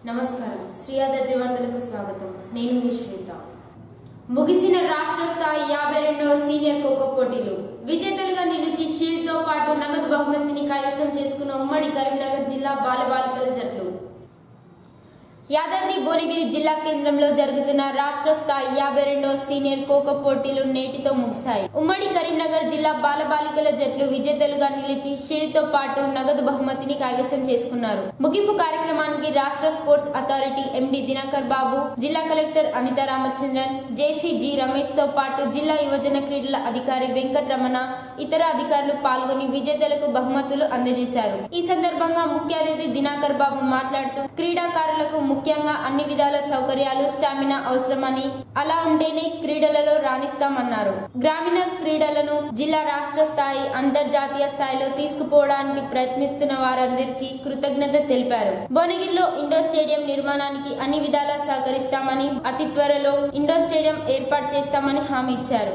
నమస్కారం శ్రీయాదత్రి వార్తలకు స్వాగతం నేను మీ శ్వేత ముగిసిన రాష్ట్ర స్థాయి యాభై రెండవ సీనియర్ ఖోఖో పోటీలు విజేతలుగా నిలిచి షీల్డ్ తో పాటు నగదు బహుమతిని కైవసం చేసుకున్న ఉమ్మడి కరీంనగర్ జిల్లా బాలబాలికల జట్లు యాదాద్రి భువనగిరి జిల్లా కేంద్రంలో జరుగుతున్న రాష్ట్ర స్థాయి యాభై రెండవ సీనియర్ ఖోఖో పోటీలు నేటితో ముగిశాయి ఉమ్మడి కరీంనగర్ జిల్లా బాలబాలికల జట్లు విజేతలుగా నిలిచి షీల్డ్ తో పాటు నగదు బహుమతిని కైవసం చేసుకున్నారు ముగింపు కార్యక్రమానికి రాష్ట్ర sports authority MD Dinakar Babu జిల్లా కలెక్టర్ అనిత రామచంద్రన్ జేసీజీ రమేష్ తో పాటు జిల్లా యువజన క్రీడల అధికారి వెంకటరమణ ఇతర అధికారులు పాల్గొని విజేతలకు బహుమతులు అందజేశారు ఈ సందర్భంగా ముఖ్య అతిథి దినాకర్ బాబు మాట్లాడుతూ క్రీడాకారులకు ముఖ్యంగా అన్ని విధాల సౌకర్యాలు స్టామినా అవసరమని అలా ఉంటేనే క్రీడలలో రాణిస్తామన్నారు గ్రామీణ క్రీడలను జిల్లా రాష్ట్ర స్థాయి అంతర్జాతీయ స్థాయిలో తీసుకుపోవడానికి ప్రయత్నిస్తున్న వారందరికీ కృతజ్ఞత తెలిపారు భువనగిరిలో ఇండోర్ స్టేడియం నిర్మాణానికి అన్ని విధాలా సహకరిస్తామని అతి త్వరలో ఇండోర్ స్టేడియం ఏర్పాటు చేస్తామని హామీ ఇచ్చారు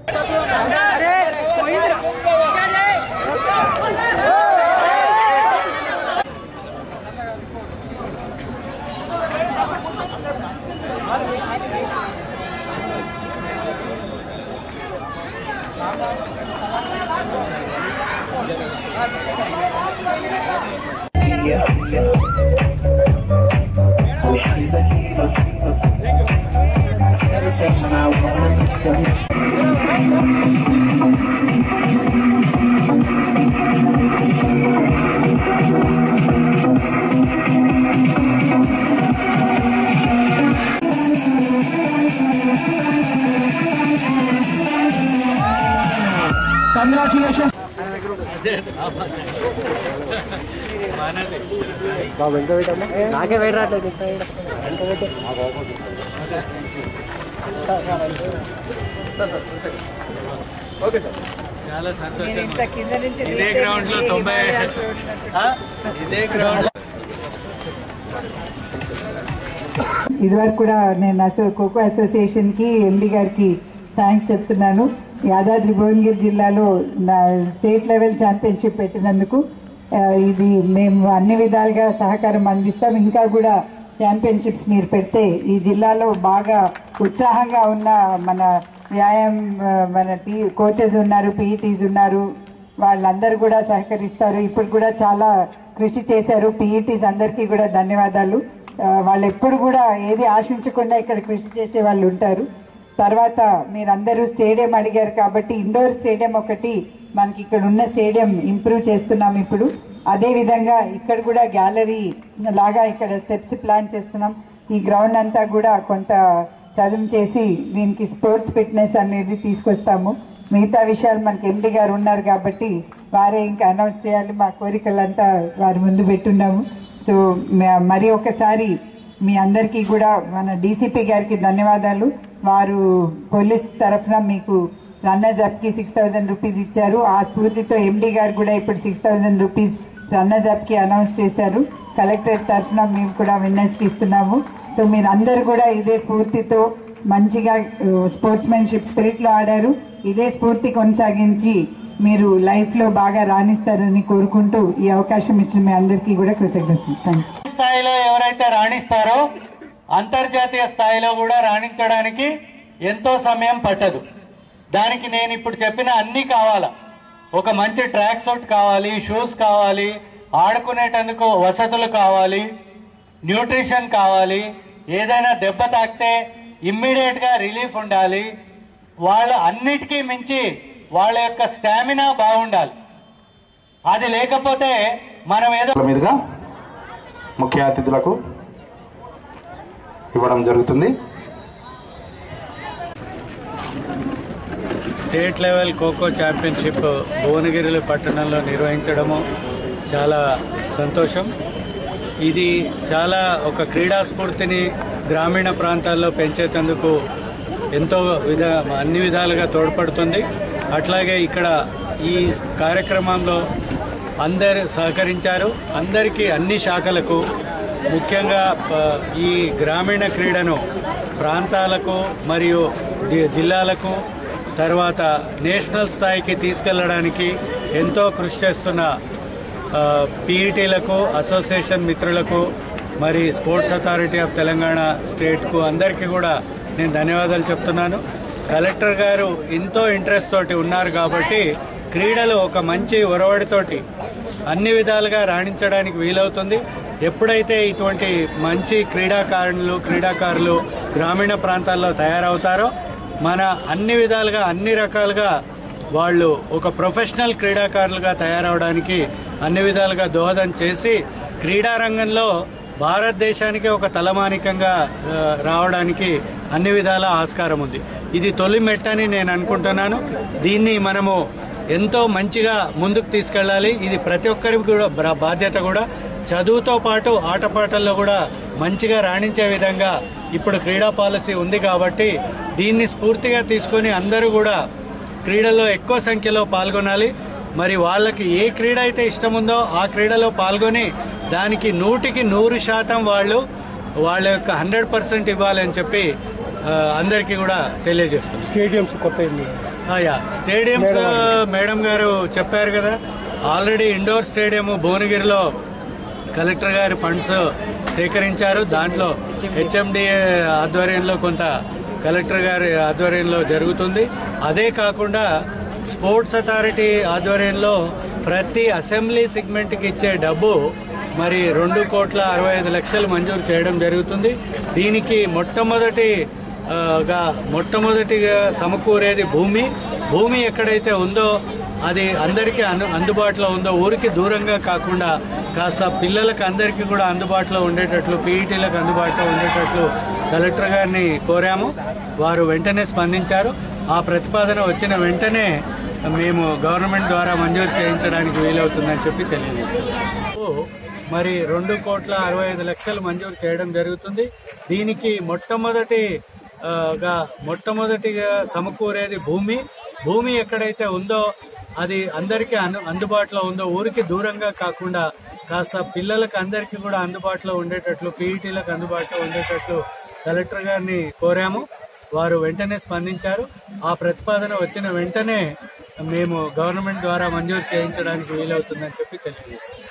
Oh, she's a diva. Everything I wanna be. Congratulations. నాకే వెయిట్ రావట్లేదు ఇంకా ఈడ. ఎంత వెయిట్? చాలా నేను సంతోషం ఇంత కింద నుంచి ఇదే తీస్తే గ్రౌండ్ లో మళ్ళీ తొంభై హిమాలయాస్లో ఉన్నట్టు. ఆ? ఇదే గ్రౌండ్ ఇదివరకు కూడా నేను అసో ఖోఖో అసోసియేషన్కి ఎండి గారికి థ్యాంక్స్ చెప్తున్నాను యాదాద్రి భువనగిరి జిల్లాలో నా స్టేట్ లెవెల్ ఛాంపియన్షిప్ పెట్టినందుకు ఆ, ఇది మేము అన్ని విధాలుగా సహకారం అందిస్తాం ఇంకా కూడా ఛాంపియన్షిప్స్ మీరు పెడితే ఈ జిల్లాలో బాగా ఉత్సాహంగా ఉన్న మన వ్యాయామం ఆ, మన టీ కోచెస్ ఉన్నారు పీఈటీస్ ఉన్నారు వాళ్ళందరూ కూడా సహకరిస్తారు ఇప్పుడు కూడా చాలా కృషి చేశారు పీఈటీస్ అందరికీ కూడా ధన్యవాదాలు ఆ, వాళ్ళు ఎప్పుడు కూడా ఏది ఆశించకుండా ఇక్కడ కృషి చేసే వాళ్ళు ఉంటారు తర్వాత మీరందరూ స్టేడియం అడిగారు కాబట్టి ఇండోర్ స్టేడియం ఒకటి మనకి ఇక్కడ ఉన్న స్టేడియం ఇంప్రూవ్ చేస్తున్నాం ఇప్పుడు అదే విధంగా ఇక్కడ కూడా గ్యాలరీ లాగా ఇక్కడ స్టెప్స్ ప్లాన్ చేస్తున్నాం ఈ గ్రౌండ్ అంతా కూడా కొంత చదువు చేసి దీనికి స్పోర్ట్స్ ఫిట్నెస్ అనేది తీసుకొస్తాము మిగతా విషయాలు మనకి ఎండి గారు ఉన్నారు కాబట్టి వారే ఇంకా అనౌన్స్ చేయాలి మా కోరికలంతా వారి ముందు పెట్టున్నాము సో మ- మరి ఒకసారి మీ అందరికీ కూడా మన డీసీపీ గారికి ధన్యవాదాలు వారు పోలీస్ తరఫున మీకు రన్నర్స్ అప్కి సిక్స్ థౌజండ్ రూపీస్ ఇచ్చారు ఆ స్ఫూర్తితో ఎండి గారు కూడా ఇప్పుడు సిక్స్ థౌజండ్ రూపీస్ రన్నర్స్ అప్కి అనౌన్స్ చేశారు కలెక్టరేట్ తరఫున మేము కూడా విన్నర్స్కి ఇస్తున్నాము సో మీరు అందరు కూడా ఇదే స్ఫూర్తితో మంచిగా స్పోర్ట్స్మెన్షిప్ స్పిరిట్లో ఆడారు ఇదే స్ఫూర్తి కొనసాగించి మీరు లైఫ్లో బాగా రాణిస్తారని కోరుకుంటూ ఈ అవకాశం ఇచ్చిన మీ అందరికీ కూడా కృతజ్ఞతలు థ్యాంక్ యూ స్థాయిలో ఎవరైతే రాణిస్తారో అంతర్జాతీయ స్థాయిలో కూడా రాణించడానికి ఎంతో సమయం పట్టదు దానికి నేను ఇప్పుడు చెప్పిన అన్నీ కావాలా ఒక మంచి ట్రాక్ సూట్ కావాలి షూస్ కావాలి ఆడుకునేటందుకు వసతులు కావాలి న్యూట్రిషన్ కావాలి ఏదైనా దెబ్బ తాకితే ఇమ్మీడియట్గా రిలీఫ్ ఉండాలి వాళ్ళ అన్నిటికీ మించి వాళ్ళ యొక్క స్టామినా బాగుండాలి అది లేకపోతే మనం ఏదో చేతుల మీదుగా ముఖ్య అతిథులకు ఇవ్వడం జరుగుతుంది state level kho kho championship Bhuvanagiri పట్టణంలో నిర్వహించడము చాలా సంతోషం ఇది చాలా ఒక క్రీడా స్ఫూర్తిని గ్రామీణ ప్రాంతాల్లో పెంచేందుకు ఎంతో విధ అన్ని విధాలుగా తోడ్పడుతుంది అట్లాగే ఇక్కడ ఈ కార్యక్రమంలో అందరు సహకరించారు అందరికీ అన్ని శాఖలకు ముఖ్యంగా ప- ఈ గ్రామీణ క్రీడను ప్రాంతాలకు మరియు ది- జిల్లాలకు తర్వాత నేషనల్ స్థాయికి తీసుకెళ్లడానికి ఎంతో కృషి చేస్తున్న పీఈటీలకు అసోసియేషన్ మిత్రులకు మరి స్పోర్ట్స్ అథారిటీ ఆఫ్ తెలంగాణ స్టేట్కు అందరికీ కూడా నేను ధన్యవాదాలు చెప్తున్నాను కలెక్టర్ గారు ఎంతో ఇంట్రెస్ట్ తోటి ఉన్నారు కాబట్టి క్రీడలు ఒక మంచి ఒరవడితోటి అన్ని విధాలుగా రాణించడానికి వీలవుతుంది ఎప్పుడైతే ఇటువంటి మంచి క్రీడాకారులు క్రీడాకారులు గ్రామీణ ప్రాంతాల్లో తయారవుతారో మన అన్ని విధాలుగా అన్ని రకాలుగా వాళ్ళు ఒక ప్రొఫెషనల్ క్రీడాకారులుగా తయారవడానికి అన్ని విధాలుగా దోహదం చేసి క్రీడా రంగంలో భారతదేశానికి ఒక తలమానికంగా ఆ, రావడానికి అన్ని విధాల ఆస్కారం ఉంది ఇది తొలి మెట్టని నేను అనుకుంటున్నాను దీన్ని మనము ఎంతో మంచిగా ముందుకు తీసుకెళ్ళాలి ఇది ప్రతి ఒక్కరికి కూడా బ్ర- బాధ్యత కూడా చదువుతో పాటు ఆటపాటల్లో కూడా మంచిగా రాణించే విధంగా ఇప్పుడు క్రీడా పాలసీ ఉంది కాబట్టి దీన్ని స్ఫూర్తిగా తీసుకొని అందరూ కూడా క్రీడల్లో ఎక్కువ సంఖ్యలో పాల్గొనాలి మరి వాళ్ళకి ఏ క్రీడ అయితే ఇష్టం ఉందో ఆ క్రీడలో పాల్గొని దానికి నూటికి నూరు శాతం వాళ్ళు వాళ్ళ యొక్క హండ్రెడ్ పర్సెంట్ ఇవ్వాలని చెప్పి ఆ, అందరికీ కూడా తెలియజేస్తున్నాం స్టేడియంస్ కొత్త ఇల్లు యా స్టేడియంస్ మేడం గారు చెప్పారు కదా ఆల్రెడీ ఇండోర్ స్టేడియం భువనగిరిలో కలెక్టర్ గారి ఫండ్స్ సేకరించారు దాంట్లో హెచ్ఎండిఏ ఆధ్వర్యంలో కొంత కలెక్టర్ గారి ఆధ్వర్యంలో జరుగుతుంది అదే కాకుండా స్పోర్ట్స్ అథారిటీ ఆధ్వర్యంలో ప్రతి అసెంబ్లీ సెగ్మెంట్కి ఇచ్చే డబ్బు మరి రెండు కోట్ల అరవై ఐదు లక్షలు మంజూరు చేయడం జరుగుతుంది దీనికి మొట్టమొదటి ఆ, గా మొట్టమొదటిగా సమకూరేది భూమి భూమి ఎక్కడైతే ఉందో అది అందరికీ అను అందుబాటులో ఉందో ఊరికి దూరంగా కాకుండా కాస్త పిల్లలకు అందరికీ కూడా అందుబాటులో ఉండేటట్లు పీఈటీలకు అందుబాటులో ఉండేటట్లు కలెక్టర్ గారిని కోరాము వారు వెంటనే స్పందించారు ఆ ప్రతిపాదన వచ్చిన వెంటనే మేము గవర్నమెంట్ ద్వారా మంజూరు చేయించడానికి వీలవుతుందని చెప్పి తెలియజేస్తున్నాం మరి రెండు కోట్ల అరవై ఐదు లక్షలు మంజూరు చేయడం జరుగుతుంది దీనికి మొట్టమొదటి ఆ, గా మొట్టమొదటిగా సమకూరేది భూమి భూమి ఎక్కడైతే ఉందో అది అందరికీ అను అందుబాటులో ఉందో ఊరికి దూరంగా కాకుండా కాస్త పిల్లలకు అందరికీ కూడా అందుబాటులో ఉండేటట్లు పీఈటీలకు అందుబాటులో ఉండేటట్లు కలెక్టర్ గారిని కోరాము వారు వెంటనే స్పందించారు ఆ ప్రతిపాదన వచ్చిన వెంటనే మేము గవర్నమెంట్ ద్వారా మంజూరు చేయించడానికి వీలవుతుందని చెప్పి తెలియజేస్తున్నాం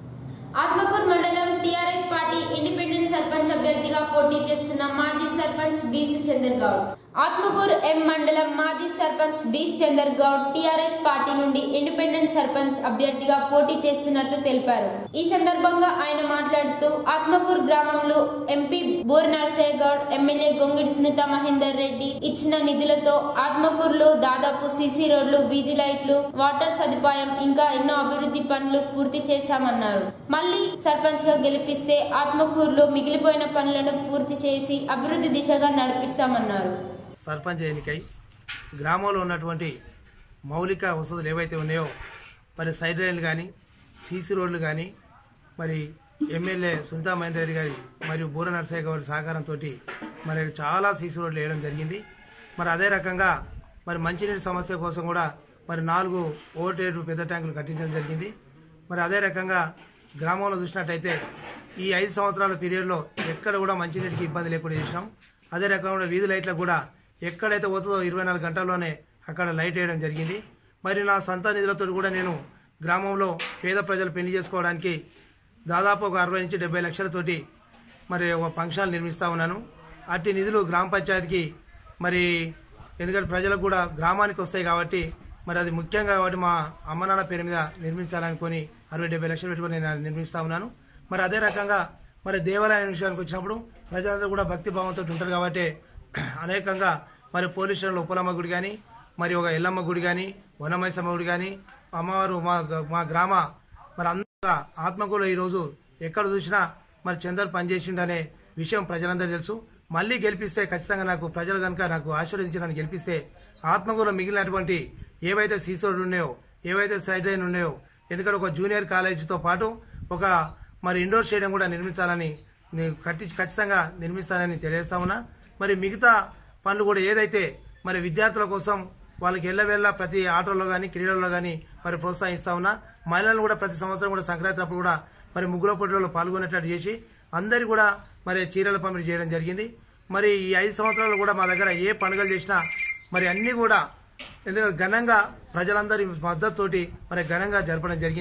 ఆత్మకూరు మండలం టీఆర్ఎస్ పార్టీ ఇండిపెండెంట్ సర్పంచ్ అభ్యర్థిగా పోటీ చేస్తున్న మాజీ సర్పంచ్ బీసీ చందర్ గౌడ్ ఆత్మకూరు ఎం మండలం మాజీ సర్పంచ్ బీస్ చందర్ గౌడ్ టీఆర్ఎస్ పార్టీ నుండి ఇండిపెండెంట్ సర్పంచ్ అభ్యర్థిగా పోటీ చేస్తున్నట్లు తెలిపారు ఈ సందర్భంగా ఆయన మాట్లాడుతూ ఆత్మకూరు గ్రామంలో ఎంపీ బోర్ నర్సయ్య గౌడ్ ఎమ్మెల్యే గొంగిడి సునీత మహేందర్ రెడ్డి ఇచ్చిన నిధులతో ఆత్మకూరులో దాదాపు సీసీ రోడ్లు వీధి లైట్లు వాటర్ సదుపాయం ఇంకా ఎన్నో అభివృద్ధి పనులు పూర్తి చేశామన్నారు మళ్ళీ సర్పంచ్ గా గెలిపిస్తే ఆత్మకూరులో మిగిలిపోయిన పనులను పూర్తి చేసి అభివృద్ధి దిశగా నడిపిస్తామన్నారు సర్పంచ్ ఎన్నికై గ్రామంలో ఉన్నటువంటి మౌలిక వసతులు ఏవైతే ఉన్నాయో మరి సైడ్ రైళ్లు కానీ సీసీ రోడ్లు కానీ మరి ఎమ్మెల్యే సునీతా మహేందర్ రెడ్డి గారి మరియు బూర నరసయ్య గారి సహకారంతో మరి చాలా సీసీ రోడ్లు వేయడం జరిగింది మరి అదే రకంగా మరి మంచినీటి సమస్య కోసం కూడా మరి నాలుగు ఓటేడు పెద్ద ట్యాంకులు కట్టించడం జరిగింది మరి అదే రకంగా గ్రామంలో చూసినట్టయితే ఈ ఐదు సంవత్సరాల పీరియడ్లో ఎక్కడ కూడా మంచినీటికి ఇబ్బంది లేకుండా చేసినాం అదే రకంగా వీధి లైట్లకు కూడా ఎక్కడైతే పోతుందో ఇరవై నాలుగు గంటల్లోనే అక్కడ లైట్ వేయడం జరిగింది మరి నా సొంత నిధులతో కూడా నేను గ్రామంలో పేద ప్రజలు పెళ్లి చేసుకోవడానికి దాదాపు ఒక అరవై నుంచి డెబ్బై లక్షలతోటి మరి ఒక ఫంక్షన్ నిర్మిస్తా ఉన్నాను అట్టి నిధులు గ్రామ పంచాయతీకి మరి ఎందుకంటే ప్రజలకు కూడా గ్రామానికి వస్తాయి కాబట్టి మరి అది ముఖ్యంగా కాబట్టి మా అమ్మ నాన్న పేరు మీద నిర్మించాలనుకొని అరవై డెబ్బై లక్షలు పెట్టుకొని నేను నిర్మిస్తా ఉన్నాను మరి అదే రకంగా మరి దేవాలయం విషయానికి వచ్చినప్పుడు ప్రజలందరూ కూడా భక్తి భావంతో ఉంటారు కాబట్టి అనేకంగా మరి పోలీస్ స్టేషన్లో ఉప్పలమ్మ గుడి కానీ మరి ఒక ఎల్లమ్మ గుడి కానీ వనమైసమ్మ గుడి కానీ అమ్మవారు మా మా గ్రామ మరి అందరూ ఆత్మకూరులో ఈరోజు ఎక్కడ చూసినా మరి చందర్ పనిచేసిండనే విషయం ప్రజలందరూ తెలుసు మళ్ళీ గెలిపిస్తే ఖచ్చితంగా నాకు ప్రజలు కనుక నాకు ఆశీర్వదించి గెలిపిస్తే ఆత్మకూరులో మిగిలినటువంటి ఏవైతే సీసోడ్లు ఉన్నాయో ఏవైతే సైడ్ లైన్ ఉన్నాయో ఎందుకంటే ఒక జూనియర్ కాలేజీతో పాటు ఒక మరి ఇండోర్ స్టేడియం కూడా నిర్మించాలని నేను కట్టి ఖచ్చితంగా నిర్మిస్తానని తెలియజేస్తా ఉన్నా మరి మిగతా పనులు కూడా ఏదైతే మరి విద్యార్థుల కోసం వాళ్ళకి ఎల్లవేళ్ళ ప్రతి ఆటోలో కానీ క్రీడల్లో కానీ మరి ప్రోత్సహిస్తా ఉన్నా మహిళలు కూడా ప్రతి సంవత్సరం కూడా సంక్రాంతి అప్పుడు కూడా మరి ముగ్గుల పోటీలలో పాల్గొనేటట్టు చేసి అందరి కూడా మరి చీరల పంపిణీ చేయడం జరిగింది మరి ఈ ఐదు సంవత్సరాలు కూడా మా దగ్గర ఏ పండుగలు చేసినా మరి అన్ని కూడా ఎందుకంటే ఘనంగా ప్రజలందరి మద్దతుతోటి మరి ఘనంగా జరపడం జరిగింది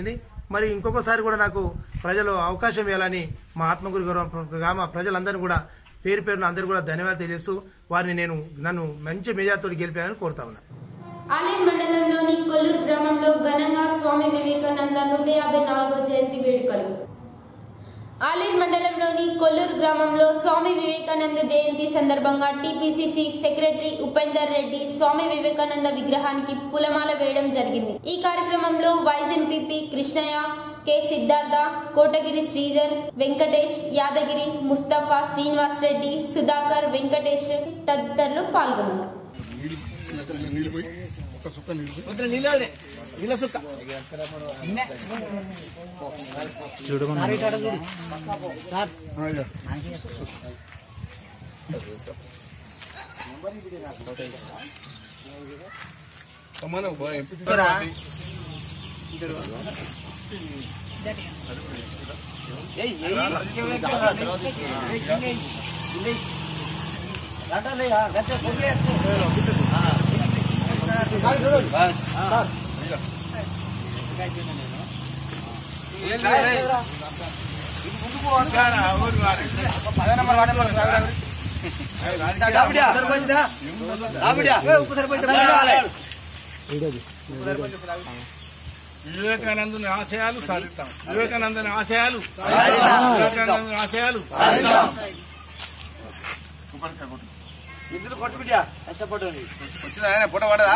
మరి ఇంకొకసారి కూడా నాకు ప్రజలు అవకాశం ఇవ్వాలని మా ఆత్మగురి గౌరవ గ్రామ ప్రజలందరూ కూడా పేరు పేరున అందరూ కూడా ధన్యవాదాలు తెలియజేస్తూ వారిని నేను నన్ను మంచి మెజార్టీతో గెలిపానని కోరుతా ఉన్నాను ఆలేరు మండలంలోని కొల్లూరు గ్రామంలో ఘనంగా స్వామి వివేకానంద నూట యాభై నాలుగో జయంతి వేడుకలు ఆలేరు మండలంలోని కొల్లూరు గ్రామంలో స్వామి వివేకానంద జయంతి సందర్భంగా టీపీసీసీ సెక్రటరీ ఉపేందర్ రెడ్డి స్వామి వివేకానంద విగ్రహానికి పులమాల వేయడం జరిగింది ఈ కార్యక్రమంలో vice MPP Krishnaiah K Siddhartha Kotagiri Sridhar Venkatesh Yadagiri Mustafa Srinivas Reddy Sudhakar Venkatesh తదితరులు పాల్గొన్నారు వివేకానందుని ఆశయాలు సాధిద్దాం వివేకానందని ఆశయాలు వివేకానందుని ఆశయాలు వచ్చిందా ఆయన పొట్ట పడదా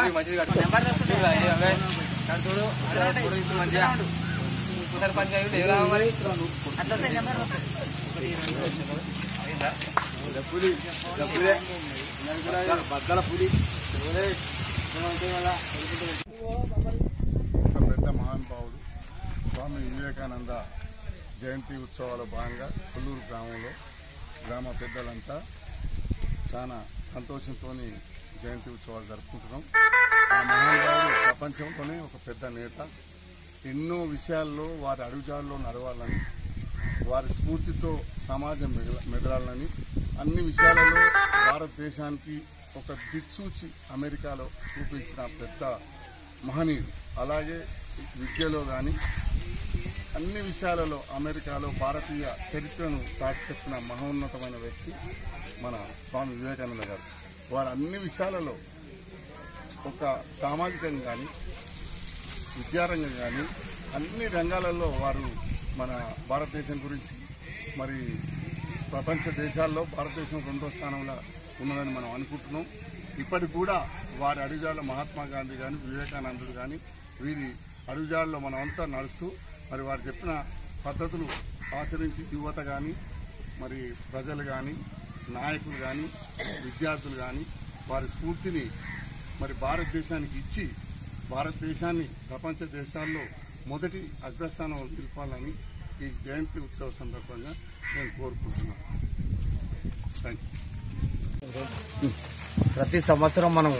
ఒక పెద్ద మహానుభావుడు స్వామి వివేకానంద జయంతి ఉత్సవాల భాగంగా కొల్లూరు గ్రామంలో గ్రామ పెద్దలంతా చాలా సంతోషంతో జయంతి ఉత్సవాలు జరుపుకుంటున్నాం ఆ మహానుభావుడు ప్రపంచంలోనే ఒక పెద్ద నేత ఎన్నో విషయాల్లో వారి అడుగుజాడలో నడవాలని వారి స్ఫూర్తితో సమాజం మెగల మెదలాలని అన్ని విషయాలలో భారతదేశానికి ఒక దిక్సూచి అమెరికాలో చూపించిన పెద్ద మహనీయుడు అలాగే విద్యలో కానీ అన్ని విషయాలలో అమెరికాలో భారతీయ చరిత్రను చాటి చెప్పిన మహోన్నతమైన వ్యక్తి మన స్వామి వివేకానంద గారు వారు అన్ని విషయాలలో ఒక సామాజికంగా కానీ విద్యారంగం కానీ అన్ని రంగాలలో వారు మన భారతదేశం గురించి మరి ప్రపంచ దేశాల్లో భారతదేశం రెండో స్థానంలో ఉన్నదని మనం అనుకుంటున్నాం ఇప్పటికి కూడా వారి అడుగుజాడలో మహాత్మా గాంధీ కానీ వివేకానందుడు కానీ వీరి అడుగుజాడలో మనమంతా నడుస్తూ మరి వారు చెప్పిన పద్ధతులు ఆచరించి యువత కానీ మరి ప్రజలు కానీ నాయకులు కానీ విద్యార్థులు కానీ వారి స్ఫూర్తిని మరి భారతదేశానికి ఇచ్చి భారతదేశాన్ని ప్రపంచ దేశాల్లో మొదటి అగ్రస్థానంలో నిలపాలని ఈ జయంతి ఉత్సవ సందర్భంగా నేను కోరుకుంటున్నాను థ్యాంక్ యూ ప్రతి సంవత్సరం మనం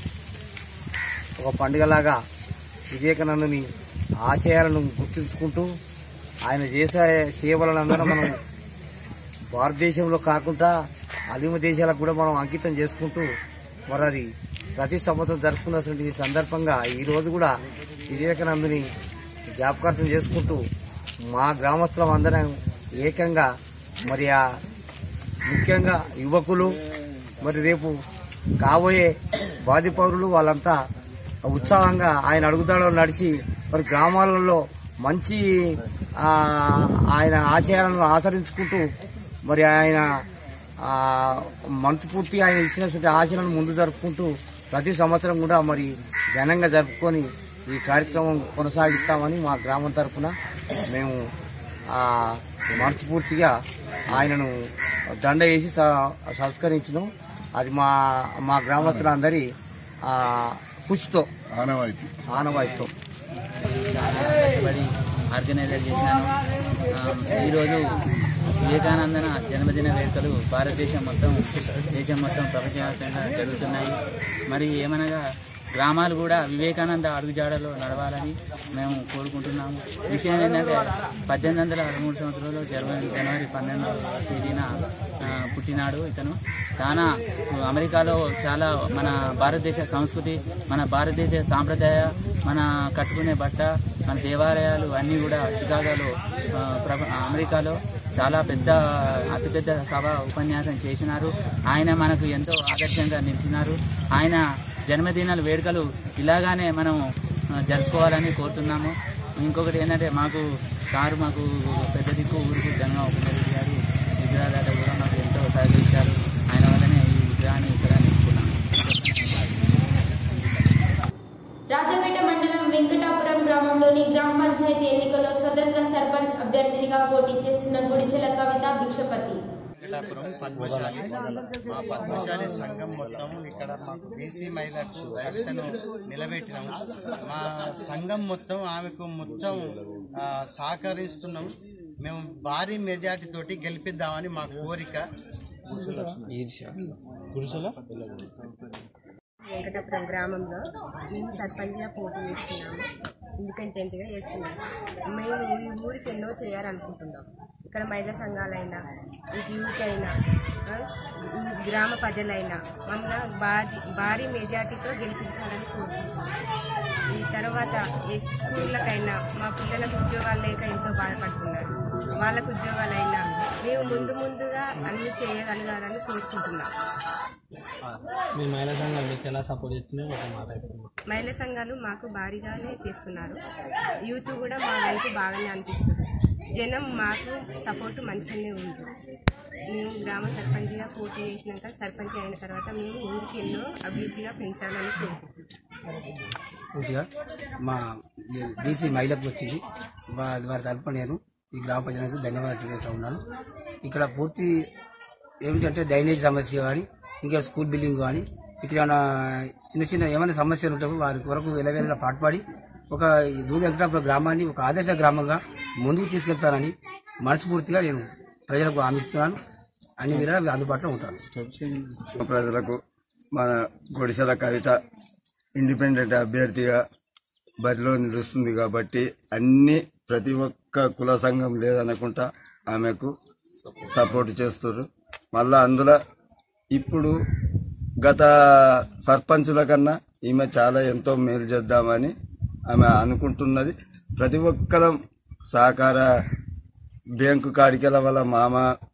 ఒక పండుగలాగా వివేకానందుని ఆశయాలను గుర్తుంచుకుంటూ ఆయన చేసే సేవలను అందరం మనం భారతదేశంలో కాకుండా అలిమ దేశాలకు కూడా మనం అంకితం చేసుకుంటూ మరి అది ప్రతి సంవత్సరం జరుపుకున్నటువంటి ఈ సందర్భంగా ఈ రోజు కూడా వివేకానందుని జ్ఞాపకార్థం చేసుకుంటూ మా గ్రామస్తులం అందరం ఏకంగా మరి ఆ ముఖ్యంగా యువకులు మరి రేపు కాబోయే బాధి పౌరులు వాళ్ళంతా ఉత్సాహంగా ఆయన అడుగుదాడలో నడిచి మరి గ్రామాలలో మంచి ఆ, ఆయన ఆశయాలను ఆచరించుకుంటూ మరి ఆయన ఆ, మనస్ఫూర్తి ఆయన ఇచ్చినటువంటి ఆశలను ముందు జరుపుకుంటూ ప్రతి సంవత్సరం కూడా మరి ఘనంగా జరుపుకొని ఈ కార్యక్రమం కొనసాగిస్తామని మా గ్రామం తరఫున మేము ఆ మనస్ఫూర్తిగా ఆయనను దండ వేసి స- సంస్కరించడం అది మా మా గ్రామస్తులందరి ఆ, కృషితో ఆనవాయితీ ఆనవాయితో చాలా కష్టపడి ఆర్గనైజర్ చేశాను ఆ, ఈరోజు వివేకానందన జన్మదిన వేడుకలు భారతదేశం మొత్తం దేశం మొత్తం ప్రపంచవ్యాప్తంగా జరుగుతున్నాయి మరి ఏమనగా గ్రామాలు కూడా వివేకానంద అడుగుజాడలో నడవాలని మేము కోరుకుంటున్నాము విషయం ఏంటంటే పద్దెనిమిది వందల మూడు సంవత్సరంలో జనవరి జనవరి పన్నెండవ తేదీన ఆ, పుట్టినాడు ఇతను చాలా అమెరికాలో చాలా మన భారతదేశ సంస్కృతి మన భారతదేశ సాంప్రదాయ మన కట్టుకునే బట్ట మన దేవాలయాలు అన్నీ కూడా చికాగోలో ఆ, ప్రప- అమెరికాలో చాలా పెద్ద అతిపెద్ద సభ ఉపన్యాసం చేసినారు ఆయన మనకు ఎంతో ఆదర్శంగా నిలిచినారు ఆయన జన్మదినాల వేడుకలు ఇలాగానే మనం ఆ, జరుపుకోవాలని కోరుతున్నాము ఇంకొకటి ఏంటంటే మాకు సారు మాకు పెద్ద దిక్కు ఊరికి జన్మ ఉపయోగించారు గారు విగ్రహాలు కూడా మాకు ఎంతో సహకరించారు ఆయన వల్లనే ఈ విగ్రహాన్ని ఇక్కడ నిలుపుకున్నాము రాజపేట మండలం వెంకటాపురం గ్రామంలోని గ్రామ పంచాయతీ ఎన్నికల్లో స్వతంత్ర సర్పంచ్ అభ్యర్థినిగా పోటీ చేస్తున్న గుడిసెల కవిత భిక్షపతి వెంకటాపురం పద్మశాలి మా పద్మశాలి సంఘం మొత్తం ఇక్కడ మాకు బీసీ మహిళకు కవితను నిలబెట్టినాము మా సంఘం మొత్తం ఆమెకు మొత్తం ఆ, సహకరిస్తున్నాం మేము భారీ మెజార్టీ తోటి గెలిపిద్దామని మా కోరిక వెంకటాపురం గ్రామంలో మేము సర్పంచ్గా పోటీ చేస్తున్నాము ఇండిపెండెంట్గా చేస్తున్నాము మేము ఈ ఊరికి ఎన్నో చేయాలనుకుంటున్నాం ఇక్కడ మహిళా సంఘాలైనా ఇటు యూత్ అయినా ఆ, ఈ గ్రామ ప్రజలైనా మన భారీ భారీ మెజార్టీతో గెలిపించాలని కోరుకుంటున్నాం ఈ తర్వాత ఏ స్కూళ్ళకైనా మా పిల్లలకు ఉద్యోగాలు లేక ఎంతో బాధపడుతున్నారు వాళ్ళకు ఉద్యోగాలైనా మేము ముందు ముందుగా అన్ని చేయగలగాలని కోరుకుంటున్నాం మీ మహిళా సంఘాలు మీకు ఎలా సపోర్ట్ చేస్తున్నాయో ఒక మాట అయిపోయింది మహిళా సంఘాలు మాకు భారీగానే చేస్తున్నారు యూత్ కూడా మా వైపు బాగానే అనిపిస్తుంది జనం మాకు సపోర్ట్ మంచిగానే ఉంది మేము గ్రామ సర్పంచ్గా పోటీ చేసినాక సర్పంచ్ అయిన తర్వాత మేము ఊరికి ఎన్నో అభివృద్ధిగా పెంచాలని కోరుకుంటున్నాం మంచిగా మా బీసీ మహిళకు వచ్చింది వారి వారి తరపున నేను ఈ గ్రామ ప్రజలకు ధన్యవాదాలు తెలియజేస్తా ఉన్నాను ఇక్కడ పూర్తి ఏమిటంటే డ్రైనేజ్ సమస్య కానీ ఇంకా స్కూల్ బిల్డింగ్ కానీ ఇక్కడ ఏమైనా చిన్న చిన్న ఏమైనా సమస్యలు ఉంటాయో వారి కొరకు ఎలవేళ పాటుపడి ఒక ఈ దూర వెంకటాపురం గ్రామాన్ని ఒక ఆదర్శ గ్రామంగా ముందుకు తీసుకెళ్తానని మనస్ఫూర్తిగా నేను ప్రజలకు హామీస్తున్నాను అన్ని విధాలు అందుబాటులో ఉంటాను ప్రజలకు మన గుడిసెల కవిత ఇండిపెండెంట్ అభ్యర్థిగా బరిలో నిలుస్తుంది కాబట్టి అన్ని ప్రతి ఒక్క కుల సంఘం లేదనుకుంటా ఆమెకు సపోర్ట్ చేస్తారు మళ్ళా అందులో ఇప్పుడు గత సర్పంచుల కన్నా ఈమె చాలా ఎంతో మేలు చేద్దామని ఆమె అనుకుంటున్నది ప్రతి ఒక్కరం సహకార బ్యాంకు కాడికెళ్ళ వాళ్ళ మామ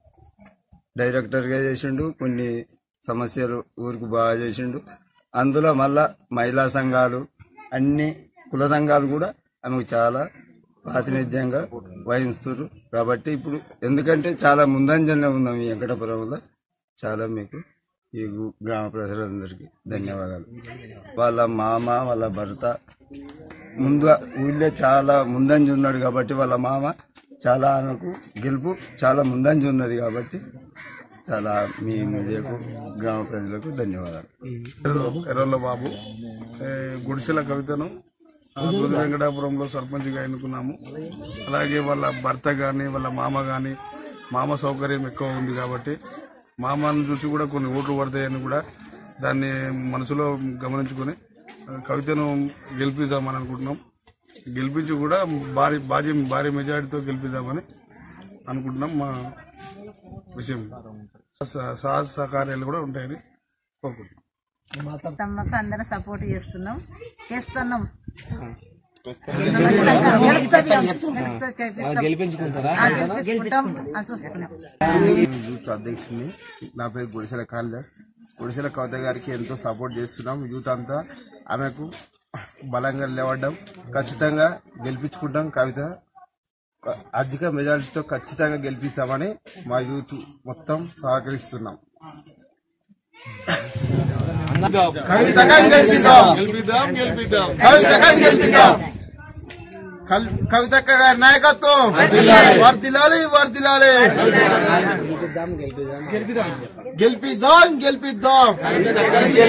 డైరెక్టర్గా చేసిండు కొన్ని సమస్యలు ఊరికి బాగా చేసిండు అందులో మళ్ళా మహిళా సంఘాలు అన్ని కుల సంఘాలు కూడా ఆమెకు చాలా ప్రాతినిధ్యంగా వహిస్తున్నారు కాబట్టి ఇప్పుడు ఎందుకంటే చాలా ముందంజలో ఉన్నాం ఈ వెంకటపురంలో చాలా మీకు ఈ గు- గ్రామ ప్రజలందరికీ ధన్యవాదాలు వాళ్ళ మామ వాళ్ళ భర్త ముందు ఊళ్ళో చాలా ముందంజ ఉన్నాడు కాబట్టి వాళ్ళ మామ చాలా ఆమెకు గెలుపు చాలా ముందంజ ఉన్నది కాబట్టి చాలా మీ మీడియాకు గ్రామ ప్రజలకు ధన్యవాదాలు ఎర్రల్ల బాబు ఏ, గుడిసెల కవితను ఆ, దుర్గ వెంకటాపురంలో సర్పంచ్గా ఎన్నుకున్నాము అలాగే వాళ్ళ భర్త కానీ వాళ్ళ మామ కానీ మామ సౌకర్యం ఎక్కువ ఉంది కాబట్టి మామను చూసి కూడా కొన్ని ఓట్లు పడతాయని కూడా దాన్ని మనసులో గమనించుకొని ఆ, కవితను గెలిపిద్దామని అనుకుంటున్నాం గెలిపించి కూడా భారీ భారీ భారీ మెజారిటీతో గెలిపిద్దామని అనుకుంటున్నాం మా విషయం సహ సహ సహకార్యాలు కూడా ఉంటాయని కోరుకుంటున్నాం తమ్మకు అందరం సపోర్ట్ చేస్తున్నాం చేస్తున్నాం గెలిపించుకుంటారా? గెలిపించుకుంటాం అని చూస్తున్నాం యూత్ అధ్యక్షుడిని నా పేరు గుడిసెల కాళిదాస్ గుడిసెల కవిత గారికి ఎంతో సపోర్ట్ చేస్తున్నాం యూత్ అంతా ఆమెకు బలంగా లేవడం ఖచ్చితంగా గెలిపించుకుంటాం కవిత అధిక మెజారిటీతో ఖచ్చితంగా గెలిపిస్తామని మా యూత్ మొత్తం సహకరిస్తున్నాం కవితగా గెలిపిద్దాం గెలిపిద్దాం గెలిపిద్దాం కవితగా గెలిపిద్దాం కల్- కవితక్క గారి నాయకత్వం వర్దిలాలి వర్దిలాలి గెలిపిద్దాం గెలిపిద్దాం గెలిపిద్దాం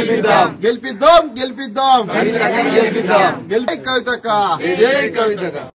గెలిపిద్దాం గెలిపిద్దాం గెలిపి కవితక్క